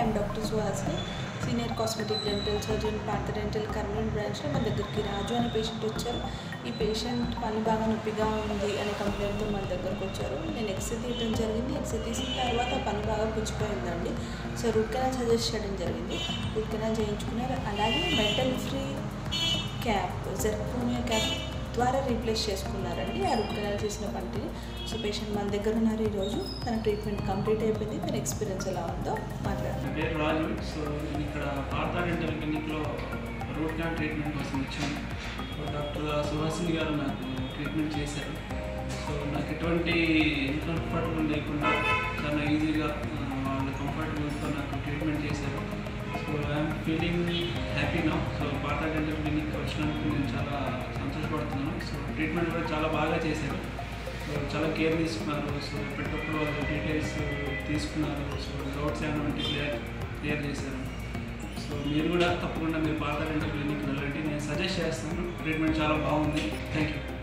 I'm doctor Suhasini senior cosmetic dental surgeon Partha dental Kurnool బ్రాంచ్లో మన దగ్గరికి రాజు అనే పేషెంట్ వచ్చారు ఈ పేషెంట్ పని బాగా నొప్పిగా ఉంది అనే కంప్లైంట్తో మన దగ్గరకు వచ్చారు నేను ఎక్స్రే తీయడం జరిగింది ఎక్స్రే తీసిన తర్వాత పని బాగా పుచ్చిపోయిందండి సో రూట్ కెనాల్ సజెస్ట్ చేయడం జరిగింది రూట్ కెనాల్ చేయించుకున్నారు అలాగే metal free cap zirconia cap ద్వారా రీప్లేస్ చేసుకున్నారండి ఆ రూట్ కెనాల్ చేసిన పంటిని సో పేషెంట్ మన దగ్గర ఉన్నారు ఈరోజు తన ట్రీట్మెంట్ కంప్లీట్ అయిపోయింది తన ఎక్స్పీరియన్స్ ఎలా ఉందో మాట్లాడారు నా పేరు రాజు సో నేను ఇక్కడ పార్థ డెంటల్ క్లినిక్లో రూట్ కెనాల్ ట్రీట్మెంట్ కోసం వచ్చాను సో డాక్టర్ సుహాసిని గారు నాకు ట్రీట్మెంట్ చేశారు సో నాకు ఎటువంటి ఇన్కంఫర్టబుల్ లేకుండా చాలా ఈజీగా ఆ, వాళ్ళ కంఫర్టబుల్తో నాకు ట్రీట్మెంట్ చేశారు so I'm feeling happy now so Partha dental clinic వచ్చినందుకు నేను చాలా సంతోషపడుతున్నాను సో ట్రీట్మెంట్ కూడా చాలా బాగా చేశారు సో చాలా కేర్ తీసుకున్నారు సో ఎప్పటికప్పుడు వాళ్ళ డీటెయిల్స్ తీసుకున్నారు సో డౌట్స్ ఏమైనా ఉంటే క్లియర్ క్లియర్ చేశారు సో మీరు కూడా తప్పకుండా మీరు పాత డెంటల్ క్లినిక్ వెళ్ళండి నేను సజెస్ట్ చేస్తాను ట్రీట్మెంట్ చాలా బాగుంది థ్యాంక్ యూ